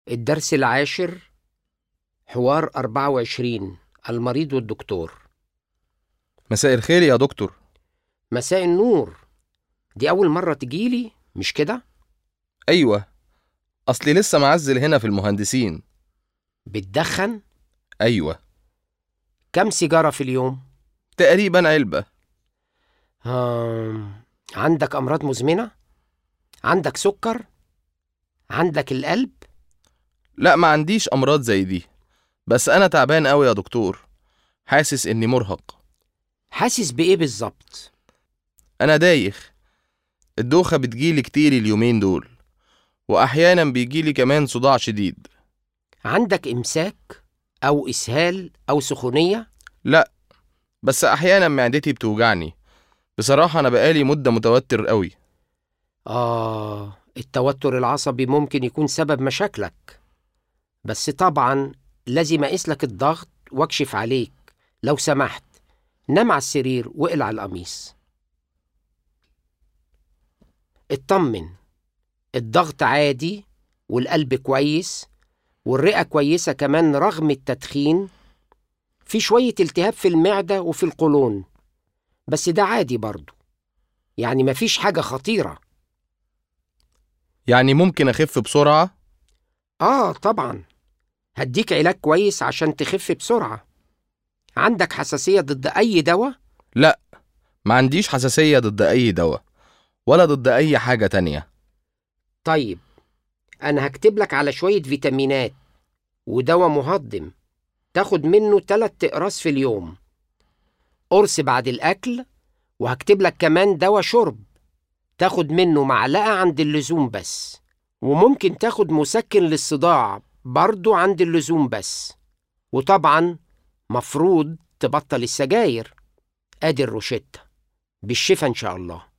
الدرس العاشر حوار 24 المريض والدكتور مساء الخير يا دكتور مساء النور دي أول مرة تجيلي مش كده؟ أيوة أصلي لسه معزل هنا في المهندسين بتدخن؟ أيوة كم سيجارة في اليوم؟ تقريبا علبة آم، عندك أمراض مزمنة؟ عندك سكر؟ عندك القلب؟ لا ما عنديش أمراض زي دي بس أنا تعبان أوي يا دكتور حاسس إني مرهق حاسس بإيه بالظبط؟ أنا دايخ الدوخة بتجيلي كتير اليومين دول وأحيانا بيجيلي كمان صداع شديد عندك إمساك؟ أو إسهال؟ أو سخونية؟ لا بس أحيانا معدتي بتوجعني بصراحة أنا بقالي مدة متوتر أوي آه التوتر العصبي ممكن يكون سبب مشاكلك بس طبعا لازم أقيس لك الضغط واكشف عليك لو سمحت نام على السرير واقلع القميص اطمن الضغط عادي والقلب كويس والرئة كويسة كمان رغم التدخين في شوية التهاب في المعدة وفي القولون بس ده عادي برضه يعني مفيش حاجة خطيرة يعني ممكن أخف بسرعة آه طبعا هديك علاج كويس عشان تخف بسرعة عندك حساسية ضد أي دواء؟ لا ما عنديش حساسية ضد أي دواء ولا ضد أي حاجة تانية طيب أنا هكتب لك على شوية فيتامينات ودواء مهضم تاخد منه تلات أقراص في اليوم قرص بعد الأكل وهكتب لك كمان دواء شرب تاخد منه معلقة عند اللزوم بس وممكن تاخد مسكن للصداع برضو عند اللزوم بس وطبعا مفروض تبطل السجاير ادي الروشتة بالشفا ان شاء الله